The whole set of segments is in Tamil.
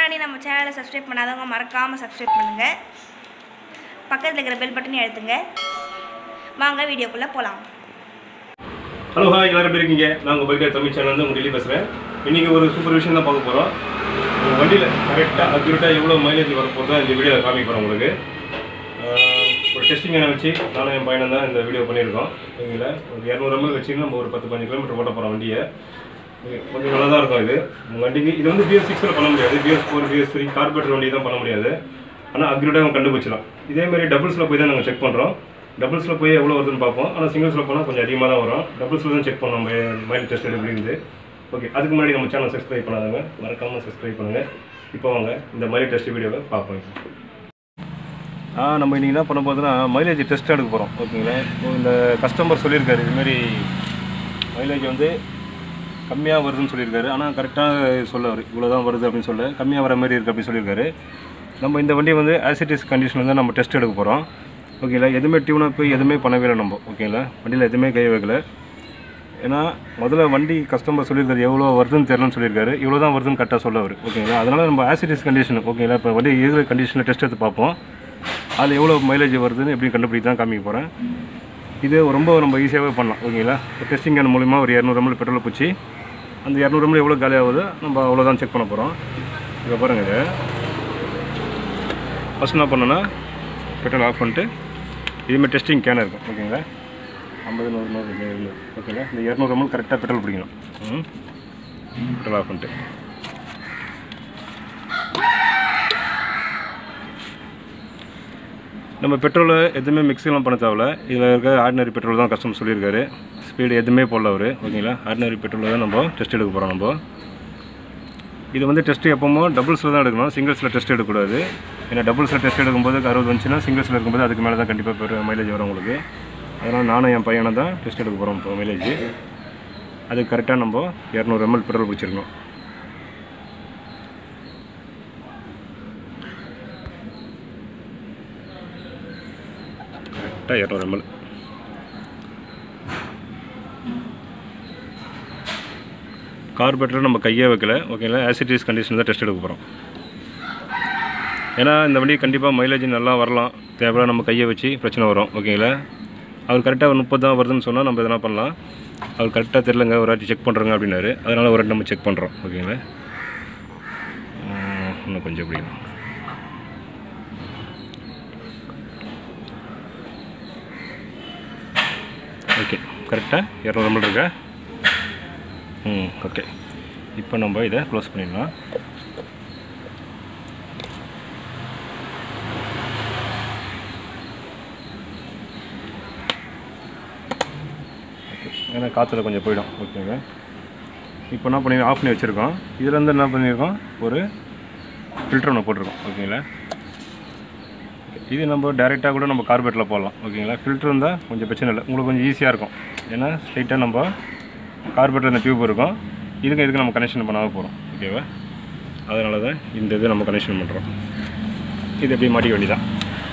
முன்னாடி நம்ம சேனலை சப்ஸ்கிரைப் பண்ணாதவங்க மறக்காமல் சப்ஸ்கிரைப் பண்ணுங்கள் பக்கத்தில் இருக்கிற பெல் பட்டனை அழுத்துங்க வாங்க வீடியோக்குள்ளே போகலாம் ஹலோ ஹாய் எல்லாரும் எப்படி இருக்கீங்க நான் உங்கள் பைக்கர் தமிழ் சேனல் வந்து உங்கள் டெல்லி பேசுகிறேன் இன்றைக்கி ஒரு சூப்பர் விஷயம் தான் பார்க்க போகிறோம் உங்கள் வண்டியில் கரெக்டாக அக்யூரேட்டாக எவ்வளோ மைலேஜ் வர போகிறதா இந்த வீடியோவில் காமிக்க போகிறேன் உங்களுக்கு ஆஹ், ஒரு டெஸ்டிங் என்ன வச்சு நானும் என் பையனும் தான் இந்த வீடியோ பண்ணியிருக்கோம் சரிங்களா ஒரு இரநூறு எம்எல் வச்சு நம்ம ஒரு பத்து பதினஞ்சு கிலோமீட்டர் ஓட்ட போகிறோம் வண்டியை இது கொஞ்சம் நல்லா தான் இருக்கும் இது உங்கள் வண்டிக்கு இது வந்து பிஎஸ் சிக்ஸில் பண்ண முடியாது B S four B S three carburettor வண்டி தான் பண்ண முடியாது ஆனால் அக்யூரேட்டாக நம்ம கண்டுபிடிச்சலாம் இதேமாதிரி டபுள்ஸில் போய் தான் நாங்கள் செக் பண்ணுறோம் டபுள்ஸில் போய் எவ்வளோ வருதுன்னு பார்ப்போம் ஆனால் சிங்கிள்ஸில் போனால் கொஞ்சம் அதிகமாக தான் வரும் டபுள்ஸில் தான் செக் பண்ணோம் நம்ம மைல் டெஸ்ட் எப்படி இருந்து ஓகே அதுக்கு முன்னாடி நம்ம சேனல் சப்ஸ்கிரைப் பண்ணாதவங்க மறக்காமல் சப்ஸ்கிரைப் பண்ணுங்கள் இப்போ வாங்க இந்த மைல் டெஸ்ட் வீடியோவை பார்ப்போம் ஆ நம்ம இன்றைக்கி என்ன பண்ண போதுன்னா மைலேஜ் டெஸ்ட் எடுக்க போகிறோம் ஓகேங்களா இப்போ இந்த கஸ்டமர் சொல்லியிருக்காரு இதுமாரி மைலேஜ் வந்து கம்மியாக வருதுன்னு சொல்லியிருக்காரு ஆனால் கரெக்டாக சொல்ல அவர் இவ்வளோ தான் வருது அப்படின்னு சொல்ல கம்மியாக வர மாதிரி இருக்குது அப்படின்னு சொல்லியிருக்காரு நம்ம இந்த வண்டி வந்து ஆசிட்டிஸ் கண்டிஷனில் தான் நம்ம டெஸ்ட் எடுக்க போகிறோம் ஓகேங்களா எதுவுமே டியூனாக போய் எதுவுமே பண்ணவே இல்லை நம்ம ஓகேங்களா வண்டியில் எதுவுமே கை வைக்கல ஏன்னா முதல்ல வண்டி கஸ்டமர் சொல்லியிருக்காரு எவ்வளோ வருதுன்னு தெரியலன்னு சொல்லியிருக்காரு இவ்வளோ தான் வருதுன்னு கரெக்டாக சொல்ல அவர் ஓகேங்களா அதனால் நம்ம ஆசிட்டிஸ் கண்டிஷன் ஓகேங்களா இப்போ வண்டி இருக்கிற கண்டிஷனில் டெஸ்ட் எடுத்து பார்ப்போம் அதில் எவ்வளோ மைலேஜ் வருதுன்னு எப்படி கண்டுபிடிக்க தான் காமிக்க போகிறேன் இது ரொம்ப நம்ம ஈஸியாகவே பண்ணலாம் ஓகேங்களா டெஸ்டிங் கேன் மூலிமா ஒரு இரநூறு எம்எல் பெட்ரோலை பிடிச்சி அந்த இரநூறு எம்எல் எவ்வளோ காலி ஆகுது நம்ம அவ்வளோதான் செக் பண்ண போகிறோம் இப்போ பாருங்கள் இது ஃபஸ்ட் என்ன பண்ணோன்னா பெட்ரோல் ஆஃப் பண்ணிட்டு இதுமாதிரி டெஸ்டிங் கேன் இருக்கும் ஓகேங்களா ஐம்பது நூறு நூறு நூறு நூறு ஓகேங்களா இந்த இரநூறு எம்எல் கரெக்டாக பெட்ரோல் பிடிக்கணும் ம் பெட்ரோல் ஆஃப் பண்ணிட்டு நம்ம பெட்ரோலை எதுவுமே மிக்ஸிலாம் பண்ண தேவையில்ல இதில் இருக்க ஆர்டினரி பெட்ரோல் தான் கஸ்டமர் சொல்லியிருக்காரு ஸ்பீடு எதுவுமே போடல அவர் ஓகேங்களா ஆர்டினரி பெட்ரோலில் தான் நம்ம டெஸ்ட் எடுக்க போகிறோம் நம்ம இது வந்து டெஸ்ட் எப்போமோ டபுள்ஸில் தான் எடுக்கணும் சிங்கிள்ஸில் டெஸ்ட் எடுக்கக்கூடாது ஏன்னா டபுள்ஸில் டெஸ்ட் எடுக்கும்போது அறுபது வந்துச்சுன்னா சிங்கிள்ஸில் இருக்கும்போது அதுக்கு மேலே தான் கண்டிப்பாக பெரு மைலேஜ் வரும் உங்களுக்கு அதனால் நானும் என் பையனை தான் டெஸ்ட் எடுக்க போகிறோம் இப்போ மைலேஜ் அது கரெக்டாக நம்ம இரநூறு எம்எல் பெட்ரோல் பிடிச்சிருக்கணும் கரெக்டாக இரநூறு எம்எல் கார்பரேட்டர் நம்ம கையே வைக்கல ஓகேங்களா ஆசிட்டிஸ் கண்டிஷன் தான் டெஸ்ட் எடுக்க போகிறோம் ஏன்னா இந்த வண்டி கண்டிப்பாக மைலேஜ் நல்லா வரலாம் தேவையில்ல நம்ம கையை வச்சு பிரச்சனை வரும் ஓகேங்களா அவர் கரெக்டாக முப்பது தான் வருதுன்னு சொன்னால் நம்ம எதனா பண்ணலாம் அவர் கரெக்டாக தெரிலங்க ஒரு வாட்டி செக் பண்ணுறோங்க அப்படின்னாரு அதனால் ஒரு வாட்டி நம்ம செக் பண்ணுறோம் ஓகேங்களா உம், இன்னும் கொஞ்சம் பிடிக்கும் ஓகே கரெக்டாக இரநூறு எம்எல் இருக்கா ம் ஓகே இப்போ நம்ம இதை க்ளோஸ் பண்ணிடலாம் ஓகே ஏன்னா காற்றுல கொஞ்சம் போயிடும் ஓகேங்க இப்போ என்ன பண்ணி ஆஃப் பண்ணி வச்சுருக்கோம் இதுலேருந்து என்ன பண்ணியிருக்கோம் ஒரு ஃபில்டர் ஒன்று போட்டிருக்கோம் ஓகேங்களா இது நம்ம டைரெக்டாக கூட நம்ம கார்பரேட்டில் போடலாம் ஓகேங்களா ஃபில்டர் இருந்தால் கொஞ்சம் பிரச்சனை இல்லை உங்களுக்கு கொஞ்சம் ஈஸியாக இருக்கும் ஏன்னா ஸ்ட்ரைட்டாக நம்ம கார்பரேட்டில் இந்த டியூப் இருக்கும் இதுக்கு இதுக்கு நம்ம கனெக்ஷன் பண்ணாமல் போகிறோம் ஓகேவா அதனால தான் இந்த இது நம்ம கனெக்ஷன் பண்ணுறோம் இது எப்படி மாட்டிக்க வேண்டியதான்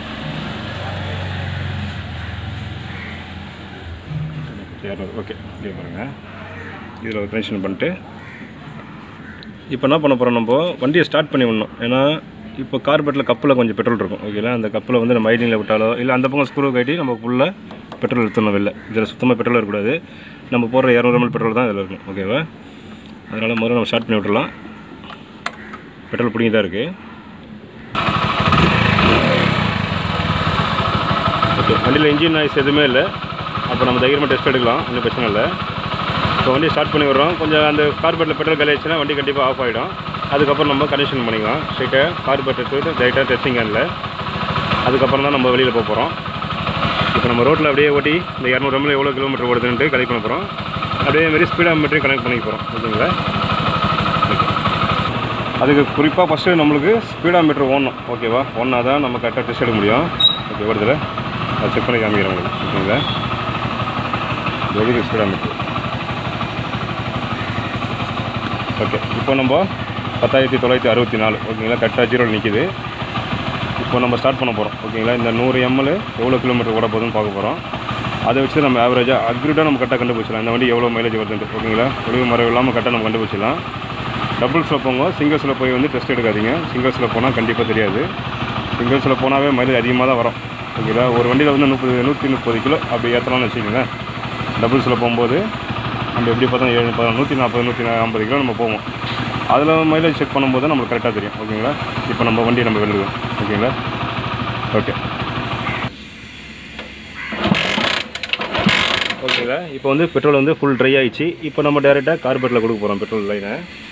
இரநூறு ஓகே ஓகே பாருங்கள் இதில் ஒரு கனெக்ஷன் பண்ணிட்டு இப்போ என்ன பண்ண போகிறோம் நம்ம வண்டியை ஸ்டார்ட் பண்ணி விடணும் ஏன்னா இப்போ கார்பெட்டில் கப்பில் கொஞ்சம் பெட்ரோல் இருக்கும் ஓகேங்களா அந்த கப்பில் வந்து நம்ம ஐடிங்கில் விட்டாலோ இல்லை அந்த பக்கம் ஸ்க்ரூ கட்டி நம்ம ஃபுல்லாக பெட்ரோல் எடுத்துடணும் வெளில இதில் சுத்தமாக பெட்ரோல் இருக்கக்கூடாது நம்ம போடுற இரநூறு எம்எல் பெட்ரோல் தான் இதில் இருக்கும் ஓகேவா அதனால் முதல்ல நம்ம ஸ்டார்ட் பண்ணி விட்டுறலாம் பெட்ரோல் பிடிங்கி தான் இருக்குது ஓகே வண்டியில் இன்ஜின் நாய்ஸ் எதுவுமே இல்லை அப்போ நம்ம தைரியமாக டெஸ்ட் எடுக்கலாம் ஒன்றும் பிரச்சனை இல்லை இப்போ வண்டி ஸ்டார்ட் பண்ணி விடுறோம் கொஞ்சம் அந்த கார்பெட்டில் பெட்ரோல் கலையாச்சுன்னா வண்டி கண்டிப்பாக ஆஃப் ஆகிடும் அதுக்கப்புறம் நம்ம கனெக்ஷன் பண்ணிக்கலாம் ஸ்ட்ரைட்டாக கார்பெட் போய்ட்டு டைட்டாக டெஸ்டிங் கேனில் அதுக்கப்புறம் தான் நம்ம வெளியில் போக போகிறோம் இப்போ நம்ம ரோட்டில் அப்படியே ஓட்டி இந்த இரநூறு எம்எல் எவ்வளோ கிலோமீட்டர் ஓடுதுன்ட்டு கனெக்ட் பண்ண போகிறோம் அப்படியே மாரி ஸ்பீடாக மீட்டரையும் கனெக்ட் பண்ணிக்க போகிறோம் ஓகேங்களா ஓகே அதுக்கு குறிப்பாக ஃபஸ்ட்டு நம்மளுக்கு ஸ்பீடாக மீட்டர் ஓடணும் ஓகேவா ஒன்றா தான் நம்ம கரெக்டாக டெஸ்ட் எடுக்க முடியும் ஓகே ஓடுதில் அதை செக் பண்ணி காமிக்கிறேன் உங்களுக்கு ஓகேங்களா எதுக்கு ஸ்பீடாக மீட்டர் ஓகே இப்போ நம்ம பத்தாயிரத்தி தொள்ளாயிரத்தி அறுபத்தி நாலு ஓகேங்களா கரெக்டாக ஜீரோவில் நிற்கிது இப்போ நம்ம ஸ்டார்ட் பண்ண போகிறோம் ஓகேங்களா இந்த நூறு எம்எல் எவ்வளோ கிலோமீட்டர் ஓட போகுதுன்னு பார்க்க போகிறோம் அதை வச்சு நம்ம ஆவரேஜாக அக்யூரேட்டாக நம்ம கரெக்டாக கண்டுபிடிச்சலாம் இந்த வண்டி எவ்வளோ மைலேஜ் வருதுன்ட்டு ஓகேங்களா ஒளிவு மறைவு இல்லாமல் கரெக்டாக நம்ம கண்டுபிடிச்சலாம் டபுள்ஸில் போங்க சிங்கிள்ஸில் போய் வந்து டெஸ்ட் எடுக்காதீங்க சிங்கிள்ஸில் போனால் கண்டிப்பாக தெரியாது சிங்கிள்ஸில் போனாவே மைலேஜ் அதிகமாக தான் வரும் ஓகேங்களா ஒரு வண்டியில் வந்து முப்பது நூற்றி முப்பது கிலோ அப்படி ஏற்றலாம்னு வச்சுக்கோங்களேன் டபுள்ஸில் போகும்போது நம்ம எப்படி பார்த்தா ஏழு பதினாறு நூற்றி நாற்பது நூற்றி ஐம்பது கிலோ நம்ம போவோம் அதில் மைலேஜ் செக் பண்ணும்போது நம்மளுக்கு கரெக்டாக தெரியும் ஓகேங்களா இப்போ நம்ம வண்டி நம்ம வெல்லுவோம் ஓகேங்களா ஓகே ஓகேங்களா இப்போ வந்து பெட்ரோல் வந்து ஃபுல் ட்ரை ஆயிடுச்சு இப்போ நம்ம டேரெக்டாக கார்பெட்டில் கொடுக்க போகிறோம் பெட்ரோல் லைனை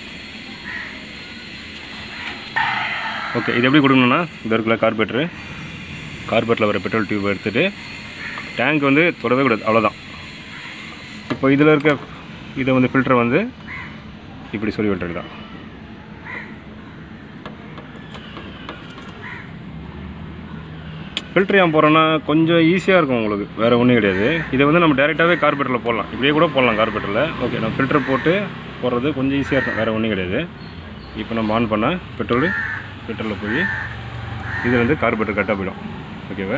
ஓகே இது எப்படி கொடுக்கணும்னா இது இருக்குல்ல கார்பெட்ரு கார்பெட்டில் வர பெட்ரோல் டியூப் எடுத்துகிட்டு டேங்க் வந்து தொடவே கூடாது அவ்வளோதான் இப்போ இதில் இருக்க இதை வந்து ஃபில்டரை வந்து இப்படி சொல்லி விட்டுறது தான் ஃபில்டர் ஏன் போகிறோன்னா கொஞ்சம் ஈஸியாக இருக்கும் உங்களுக்கு வேறு ஒன்றும் கிடையாது இதை வந்து நம்ம டேரெக்டாகவே கார்பெட்டரில் போடலாம் இப்படியே கூட போடலாம் கார்பெட்டரில் ஓகே நம்ம ஃபில்டர் போட்டு போடுறது கொஞ்சம் ஈஸியாக இருக்கும் வேறு ஒன்றும் கிடையாது இப்போ நம்ம ஆன் பண்ணால் பெட்ரோல் பெட்ரோலில் போய் இது வந்து கார்பெட்டர் கரெக்டாக போயிடும் ஓகேவா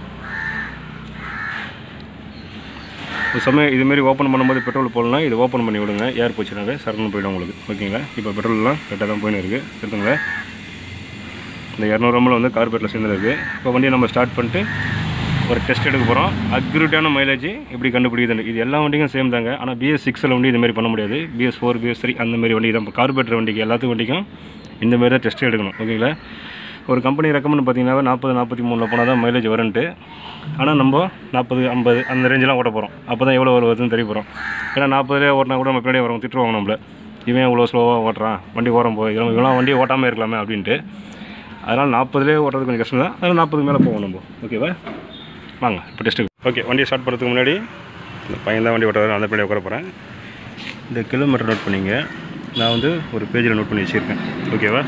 ஒரு சமயம் இதுமாரி ஓப்பன் பண்ணும்போது பெட்ரோல் போடலாம் இது ஓப்பன் பண்ணி விடுங்க ஏர் போச்சுனாவே சரணுன்னு போயிடும் உங்களுக்கு ஓகேங்களா இப்போ பெட்ரோல்லாம் கரெக்டாக தான் போயின்னு இருக்குது எடுத்துங்களா இந்த இரநூறு எம்எல் வந்து கார்பெட்டில் சேர்ந்துருக்கு இப்போ வண்டியை நம்ம ஸ்டார்ட் பண்ணிட்டு ஒரு டெஸ்ட் எடுக்க போகிறோம் அக்யூரேட்டான மைலேஜ் எப்படி கண்டுபிடிக்குதுன்னு இது எல்லா வண்டிக்கும் சேம் தாங்க ஆனால் பிஎஸ் சிக்ஸில் வண்டி இந்த மாதிரி பண்ண முடியாது பிஎஸ் ஃபோர் பிஎஸ் த்ரீ அந்த மாதிரி வண்டி தான் கார்பெட்டர் வண்டிக்கு எல்லாத்துக்கும் வண்டிக்கும் இந்த மாதிரி தான் டெஸ்ட் எடுக்கணும் ஓகேங்களா ஒரு கம்பெனி ரெக்கமெண்ட் பார்த்தீங்கன்னா நாற்பது நாற்பத்தி மூணில் போனால் தான் மைலேஜ் வரும்ன்ட்டு ஆனால் நம்ம நாற்பது ஐம்பது அந்த ரேஞ்செலாம் ஓட்ட போகிறோம் அப்போ தான் எவ்வளோ வருதுன்னு தெரிய போகிறோம் ஏன்னா நாற்பதுலேயே ஓட்டினா கூட நம்ம பின்னாடியே வரும் திட்டுருவாங்க நம்மள இவன் இவ்வளோ ஸ்லோவாக ஓட்டுறான் வண்டி ஓரம் போய் இவன் இவெல்லாம் வண்டி ஓட்டாமல் இருக்கலாமே அப்படின்ட்டு அதனால் நாற்பதுலேயே ஓட்டுறது கொஞ்சம் கஷ்டம் தான் அதனால் நாற்பதுக்கு மேலே போவோம் நம்ம ஓகேவா வாங்க இப்போ டெஸ்ட்டுக்கு ஓகே வண்டியை ஸ்டார்ட் பண்ணுறதுக்கு முன்னாடி இந்த பையன் தான் வண்டி ஓட்டுறாரு அந்த பின்னாடி உட்கார போகிறேன் இந்த கிலோமீட்டர் நோட் பண்ணிங்க நான் வந்து ஒரு பேஜில் நோட் பண்ணி வச்சுருக்கேன் ஓகேவா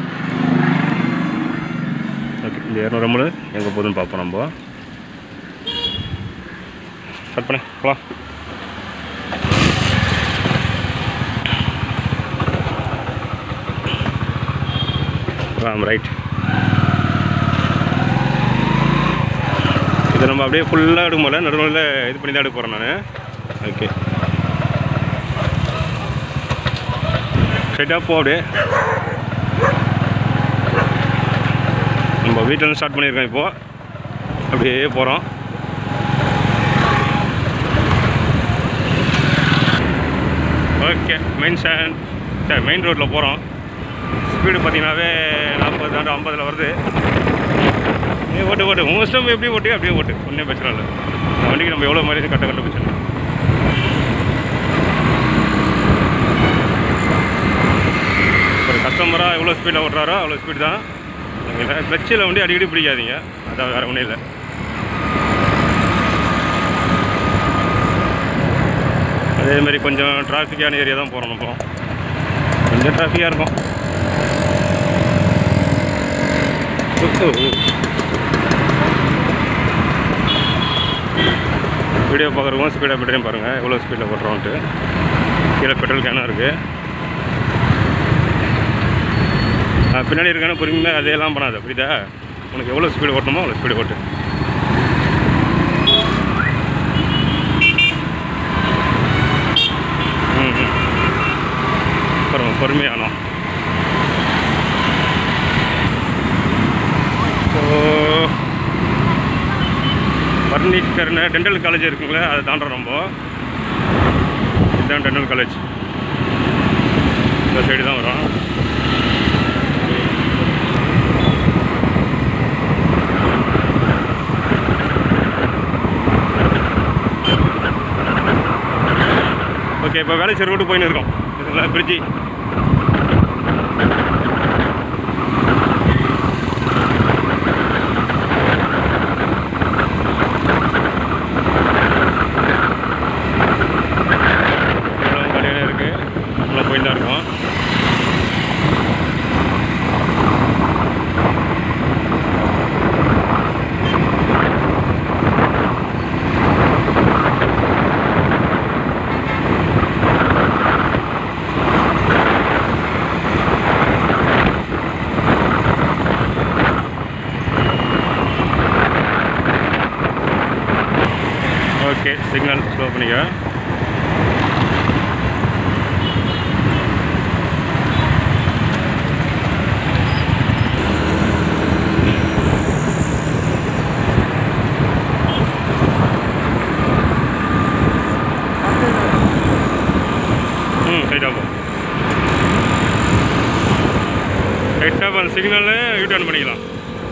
ஓகே இந்த இரநூறு எம்எல் எங்கே போகுதுன்னு பார்ப்போம் நம்ம ஸ்டார்ட் பண்ணேன் போகலாம் ஆம் ரைட் இதை நம்ம அப்படியே ஃபுல்லாக எடுக்க முடியல நடுவில் இது பண்ணி தான் எடுக்க போகிறேன் நான் ஓகே ஸ்ட்ரைட்டாக போ அப்படியே நம்ம வீட்டிலேருந்து ஸ்டார்ட் பண்ணியிருக்கோம் இப்போது அப்படியே போகிறோம் ஓகே மெயின் ஸ்டாண்ட் சரி மெயின் ரோட்டில் போகிறோம் ஸ்பீடு பார்த்தீங்கன்னாவே நாற்பது தாண்டு ஐம்பதில் வருது நீ ஓட்டு ஓட்டு உங்கள் இஷ்டம் எப்படி ஓட்டு அப்படியே ஓட்டு ஒன்றும் பிரச்சனை இல்லை இந்த வண்டிக்கு நம்ம எவ்வளோ மைலேஜ் கட்ட கண்டுபிடிச்சிடலாம் ஒரு கஸ்டமராக எவ்வளோ ஸ்பீடில் ஓட்டுறாரோ அவ்வளோ ஸ்பீடு தான் இல்லை கிளச்சில் வண்டி அடிக்கடி பிடிக்காதீங்க அதான் வேறு ஒன்றும் இல்லை அதே மாதிரி கொஞ்சம் டிராஃபிக்கான ஏரியா தான் போகிறோம் நம்ம கொஞ்சம் டிராஃபிக்காக இருக்கும் வீடியோ பார்க்குறவங்க ஸ்பீடாக மீட்டரையும் பாருங்கள் எவ்வளோ ஸ்பீடில் ஓட்டுறோன்ட்டு கீழே பெட்ரோல் கேனாக இருக்குது நான் பின்னாடி இருக்கேன்னு பொறுமையாக அதையெல்லாம் பண்ணாத புரியுதா உனக்கு எவ்வளோ ஸ்பீடு ஓட்டணுமோ அவ்வளோ ஸ்பீடு ஓட்டு ம் ம் பொறுமை பொறுமையானோ ஸோ பர்னிக்கர்னு டென்டல் காலேஜ் இருக்குங்களே அதை தாண்டுறோம் நம்ம இதுதான் டென்டல் காலேஜ் இந்த சைடு தான் வரும் ஓகே இப்போ வேலைச்சேரி ரோட்டு போயின்னு இருக்கோம் இதுங்களா பிரிட்ஜி இவ்வளோ காலையில் இருக்குது உள்ள போயிட்டு தான் இருக்கோம் ஓகே சிக்னல் ஸ்லோ பண்ணிக்க சிக்னலில் யூ டர்ன் பண்ணிக்கலாம்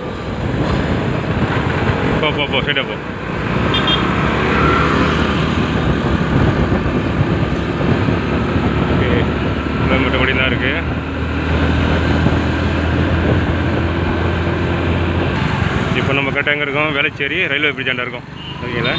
போ போ போ ஸ்ட்ரைட்டாக போ ஓகே கிலோமீட்டர் படி தான் இருக்குது இப்போ நம்ம கரெக்டாக எங்கே இருக்கோம் வேளச்சேரி ரயில்வே பிரிட்ஜ் ஆண்ட இருக்கோம் ஓகேங்களா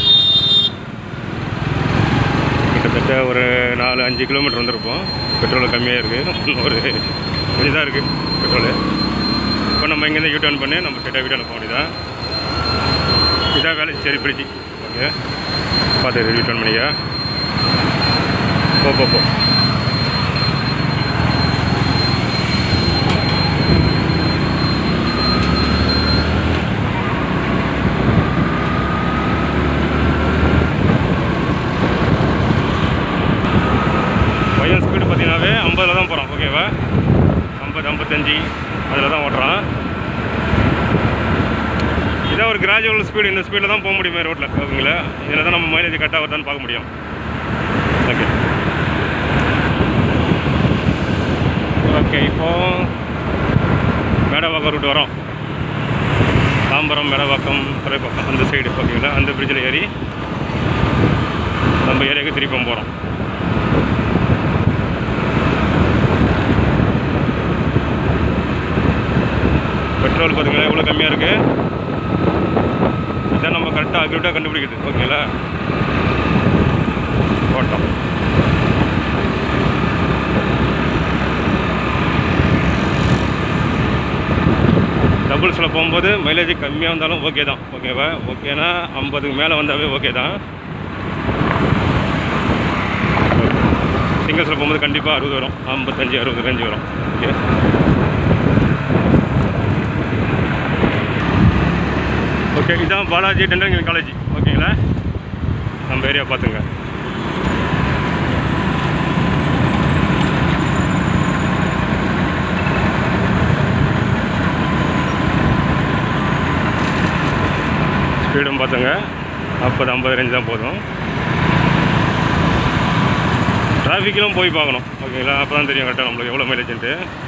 கிட்டத்தட்ட ஒரு நாலு அஞ்சு கிலோமீட்டர் வந்திருப்போம் பெட்ரோல் கம்மியாக இருக்குது ஒரு கொஞ்சம் தான் இருக்குது பெட்ரோலு இப்போ நம்ம இங்கேருந்து யூ டர்ன் பண்ணி நம்ம ஸ்ட்ரெயிட்டாக வீட்டான போக வேண்டியதான் இதான் வேளச்சேரி பிரிட்ஜ் ஓகே பார்த்து யூ டர்ன் பண்ணியா போ போ போ பையன் ஸ்பீடு பார்த்தீங்கன்னாவே ஐம்பதில் தான் போகிறான் ஓகேவா ஐம்பது ஐம்பத்தஞ்சு அதில் தான் ஓட்டுறான் இதான் ஒரு கிராஜுவல் ஸ்பீடு இந்த ஸ்பீடில் தான் போக முடியுமே ரோட்டில் ஓகேங்களா இதில் தான் நம்ம மைலேஜ் கரெக்டாக வருதான்னு பார்க்க முடியும் ஓகே ஓகே இப்போ மேடவாக்கம் ரூட் வரோம் தாம்பரம் மேடவாக்கம் துறைப்பாக்கம் அந்த சைடு ஓகேங்களா அந்த பிரிட்ஜில் ஏறி நம்ம ஏரியாவுக்கு திருப்பி போகிறோம் பெட்ரோல் பார்த்தீங்களா எவ்வளோ கம்மியாக இருக்குது இதான் நம்ம கரெக்டாக அக்யூரேட்டாக கண்டுபிடிக்குது ஓகேங்களா ஓட்டம் டபுள்ஸில் போகும்போது மைலேஜ் கம்மியாக இருந்தாலும் ஓகே தான் ஓகேவா ஓகேனா ஐம்பதுக்கு மேலே வந்தாவே ஓகே தான் சிங்கிள்ஸில் போகும்போது கண்டிப்பாக அறுபது வரும் ஐம்பத்தஞ்சு அறுபது ரேஞ்சு வரும் ஓகே ஓகே இதான் பாலாஜி டெண்டல் காலேஜ் ஓகேங்களா நம்ம ஏரியா பார்த்துங்க ஸ்பீடும் பார்த்துங்க நாற்பது ஐம்பது ரேஞ்ச் தான் போதும் டிராஃபிக்கிலும் போய் பார்க்கணும் ஓகேங்களா அப்போ தான் தெரியும் கரெக்டாக நம்மளுக்கு எவ்வளோ மைலேஜ்ன்ட்டு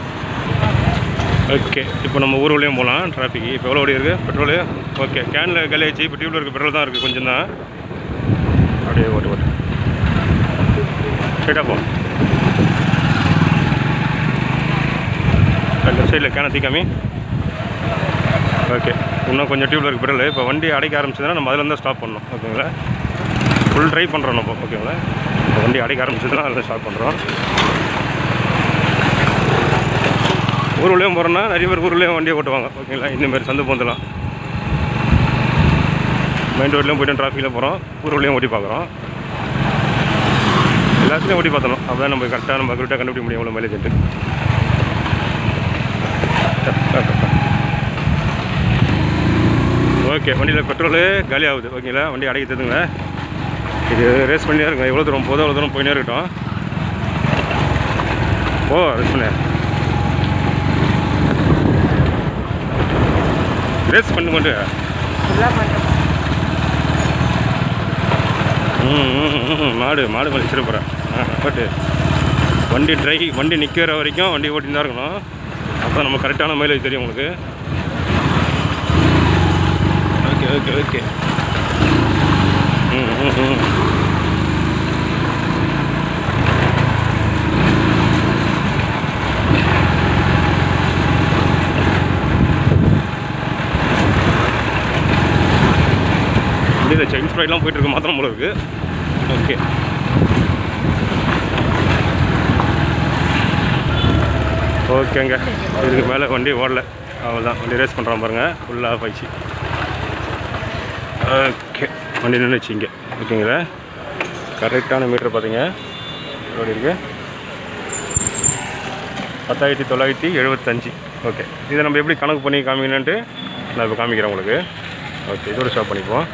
ஓகே இப்போ நம்ம ஊர் வழியும் போகலாம் டிராஃபிக் இப்போ எவ்வளோ ஓடி இருக்குது பெட்ரோலு ஓகே கேனில் கலையாச்சு இப்போ டியூப்ல இருக்க பெட்ரோல் தான் இருக்குது கொஞ்சம் தான் அப்படியே ஓட்டு ஓட்டு ஸ்ட்ரைட்டாக போ லெஃப்ட் சைடில் கேனை தீக்காமி ஓகே இன்னும் கொஞ்சம் டியூப்ல இருக்க பெட்ரோல் இப்போ வண்டி அடைக்க ஆரம்பிச்சதுன்னா நம்ம அதில் இருந்தால் ஸ்டாப் பண்ணணும் ஓகேங்களா ஃபுல் ட்ரை பண்ணுறோம் நம்ம ஓகேங்களா இப்போ வண்டி அடைக்க ஆரம்பிச்சதுன்னா அதில் ஸ்டாப் பண்ணுறோம் ஊர் வழியும் போகிறோன்னா நிறைய பேர் ஊர் வழியும் வண்டியை ஓட்டுவாங்க ஓகேங்களா இந்த மாதிரி சந்து போந்தலாம் மெயின் ரோட்லேயும் போய்ட்டு டிராஃபிக்கில் போகிறோம் ஊர் வழியும் ஓட்டி பார்க்குறோம் எல்லாத்துலேயும் ஓட்டி பார்த்தணும் அப்போ நம்ம கரெக்டாக நம்ம கரெக்டாக கண்டுபிடிக்க முடியும் எவ்வளோ மைலேஜ் ஓகே வண்டியில் பெட்ரோலு காலி ஆகுது ஓகேங்களா வண்டி அடைக்க தருதுங்க இது ரேஸ் பண்ணியே இருக்கும் எவ்வளோ தூரம் போதோ அவ்வளோ தூரம் போயினே இருக்கட்டும் ஓ ரேஸ் பண்ணு ரேஸ் பண்ணு மட்டும் ஃபுல்லாக பண்ணுறோம் ம் ம், ம், ம், மாடு மாடு மேலே வச்சிட போகிறேன் ஆ பட்டு வண்டி ட்ரை வண்டி நிற்கிற வரைக்கும் வண்டி ஓட்டின்னு தான் இருக்கணும் அப்போ நம்ம கரெக்டான மைலேஜ் தெரியும் உங்களுக்கு ஓகே ஓகே ஓகே ம் ம் ம் வண்டியில் செயின் ஸ்ப்ரைட்லாம் போயிட்டு இருக்க மாத்திரம் போல இருக்கு ஓகே ஓகேங்க இதுக்கு மேலே வண்டி ஓடல அவ்வளோதான் வண்டி ரேஸ் பண்ணுறான் பாருங்கள் ஃபுல்லாக போயிடுச்சு ஓகே வண்டி நின்றுச்சு இங்கே ஓகேங்களா கரெக்டான மீட்டர் பார்த்தீங்க எப்படி இருக்கு பத்தாயிரத்தி தொள்ளாயிரத்தி எழுபத்தஞ்சி ஓகே இதை நம்ம எப்படி கணக்கு பண்ணி காமிக்கணுன்ட்டு நான் இப்போ காமிக்கிறேன் உங்களுக்கு ஓகே இதோட ஸ்டாப் பண்ணிப்போம்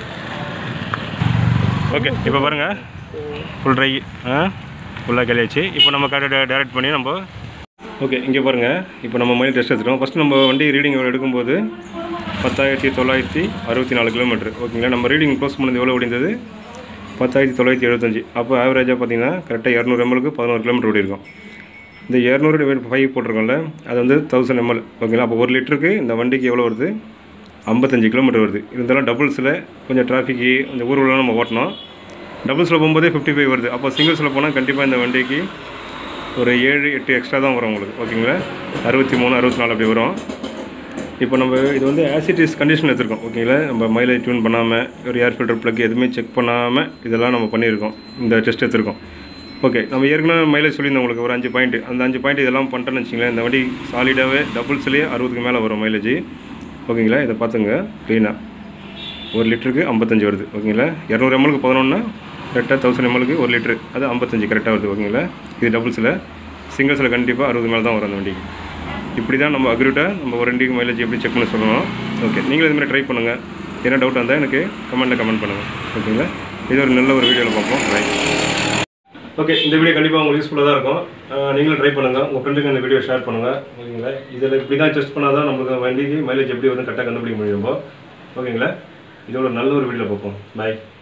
ஓகே இப்போ பாருங்கள் ஃபுல் ட்ரை ஆ ஃபுல்லாக கழியாச்சு இப்போ நம்ம கரெக்டாக டேரெக்ட் பண்ணி நம்ம ஓகே இங்கே பாருங்கள் இப்போ நம்ம மைல் டெஸ்ட் எடுத்துட்டோம் ஃபஸ்ட்டு நம்ம வண்டி ரீடிங் எடுக்கும்போது பத்தாயிரத்தி தொள்ளாயிரத்தி அறுபத்தி நாலு கிலோமீட்டர் ஓகேங்களா நம்ம ரீடிங் க்ளோஸ் பண்ணது எவ்வளோ ஓடிந்தது பத்தாயிரத்தி தொள்ளாயிரத்தி எழுபத்தஞ்சி அப்போ ஆவரேஜாக பார்த்தீங்கன்னா கரெக்டாக இரநூறு எம்எலுக்கு பதினோரு கிலோமீட்டர் ஓடி இருக்கும் இந்த இரநூறு ஃபைவ் போட்டிருக்கோம்ல அது வந்து தௌசண்ட் எம்எல் ஓகேங்களா அப்போ ஒரு லிட்டருக்கு இந்த வண்டிக்கு எவ்வளோ வருது ஐம்பத்தஞ்சு கிலோமீட்டர் வருது இருந்தாலும் டபுள்ஸில் கொஞ்சம் டிராஃபிக்கு இந்த ஊர்வலம் நம்ம ஓட்டணும் டபுள்ஸில் போகும்போதே ஃபிஃப்டி ஃபைவ் வருது அப்போ சிங்கிள்ஸில் போனால் கண்டிப்பாக இந்த வண்டிக்கு ஒரு ஏழு எட்டு எக்ஸ்ட்ரா தான் வரும் உங்களுக்கு ஓகேங்களா அறுபத்தி மூணு அறுபத்தி நாலு அப்படி வரும் இப்போ நம்ம இது வந்து ஆசிட்டிஸ் கண்டிஷன் எடுத்திருக்கோம் ஓகேங்களா நம்ம மைலேஜ் டியூன் பண்ணாமல் ஒரு ஏர் ஃபில்டர் ப்ளக் எதுவுமே செக் பண்ணாமல் இதெல்லாம் நம்ம பண்ணியிருக்கோம் இந்த டெஸ்ட் எடுத்திருக்கோம் ஓகே நம்ம ஏற்கனவே மைலேஜ் சொல்லியிருந்தோம் உங்களுக்கு ஒரு அஞ்சு பாயிண்ட் அந்த அஞ்சு பாயிண்ட் இதெல்லாம் பண்ணிட்டேன்னு வச்சிங்களேன் இந்த வண்டி சாலிடாகவே டபுள்ஸ்லேயே அறுபதுக்கு மேலே வரும் மைலேஜ் ஓகேங்களா இதை பார்த்துங்க க்ளீனாக ஒரு லிட்டருக்கு ஐம்பத்தஞ்சு வருது ஓகேங்களா இரநூறு எம்எல்க்கு பதினொன்னா கரெக்டாக தௌசண்ட் எம்எல்க்கு ஒரு லிட்ரு அது ஐம்பத்தஞ்சு கரெக்டாக வருது ஓகேங்களா இது டபுள்ஸில் சிங்கிள்ஸில் கண்டிப்பாக அறுபது மேலே தான் வரும் அந்த வண்டிக்கு இப்படி தான் நம்ம அக்யூரேட்டாக நம்ம ஒரு வண்டிக்கு மைலேஜ் எப்படி செக் பண்ண சொல்லணும் ஓகே நீங்களும் இது மாதிரி ட்ரை பண்ணுங்கள் என்ன டவுட் இருந்தால் எனக்கு கமெண்ட்டில் கமெண்ட் பண்ணுங்கள் ஓகேங்களா இது ஒரு நல்ல ஒரு வீடியோவில் பார்ப்போம் ரைட் ஓகே இந்த வீடியோ கண்டிப்பாக உங்களுக்கு யூஸ்ஃபுல்லாக தான் இருக்கும் அஹ் நீங்களும் ட்ரை பண்ணுங்கள் உங்கள் ஃப்ரெண்டுக்கு இந்த வீடியோ ஷேர் பண்ணுங்கள் ஓகேங்களா இதில் இப்படி தான் டெஸ்ட் பண்ணால் தான் நம்மளுக்கு வண்டிக்கு மைலேஜ் எப்படி வந்து கரெக்டாக கண்டுபிடிக்க முடியும் ஓகேங்களா இதோட நல்ல ஒரு வீடியோவில் பார்ப்போம் பாய்